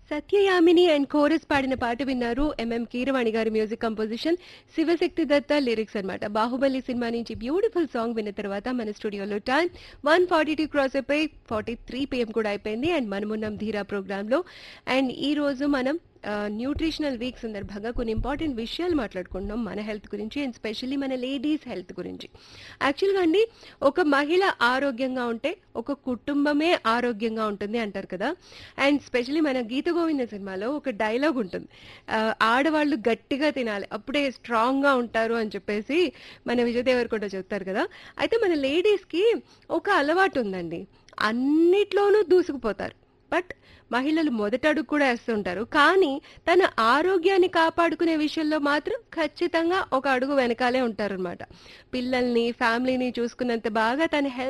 Satya Yamini and chorus పాడిన పాట విన్నారు ఎంఎం కీరవాణి గారి music composition Shivashakti Datta lyrics అన్నమాట బాహుబలి సినిమా నుంచి బ్యూటిఫుల్ సాంగ్ విన్న తర్వాత మన స్టూడియోలో time one forty two cross అయిపోయి ఫార్టీ త్రీ పిఎం కూడా అయిపోయింది అండ్ మనమున్నాం ధీరా ప్రోగ్రాంలో అండ్ ఈ రోజు మనం న్యూట్రిషనల్ వీక్ సందర్భంగా కొన్ని ఇంపార్టెంట్ విషయాలు మాట్లాడుకుంటున్నాం మన హెల్త్ గురించి అండ్ స్పెషల్లీ మన లేడీస్ హెల్త్ గురించి యాక్చువల్గా అండి ఒక మహిళ ఆరోగ్యంగా ఉంటే ఒక కుటుంబమే ఆరోగ్యంగా ఉంటుంది అంటారు కదా అండ్ స్పెషల్లీ మన గీత గోవింద సినిమాలో ఒక డైలాగ్ ఉంటుంది ఆ, ఆడవాళ్ళు గట్టిగా తినాలి అప్పుడే స్ట్రాంగ్గా ఉంటారు అని చెప్పేసి మన విజయ్ దేవరకొండ చెప్తారు కదా అయితే మన లేడీస్కి ఒక అలవాటు ఉందండి అన్నిట్లోనూ దూసుకుపోతారు బట్ మహిళలు మొదట అడుగు కూడా వేస్తుంటారు కానీ తన ఆరోగ్యాన్ని కాపాడుకునే విషయంలో మాత్రం ఖచ్చితంగా ఒక అడుగు వెనకాలే ఉంటారన్నమాట పిల్లల్ని ఫ్యామిలీని చూసుకున్నంత బాగా తన హెల్త్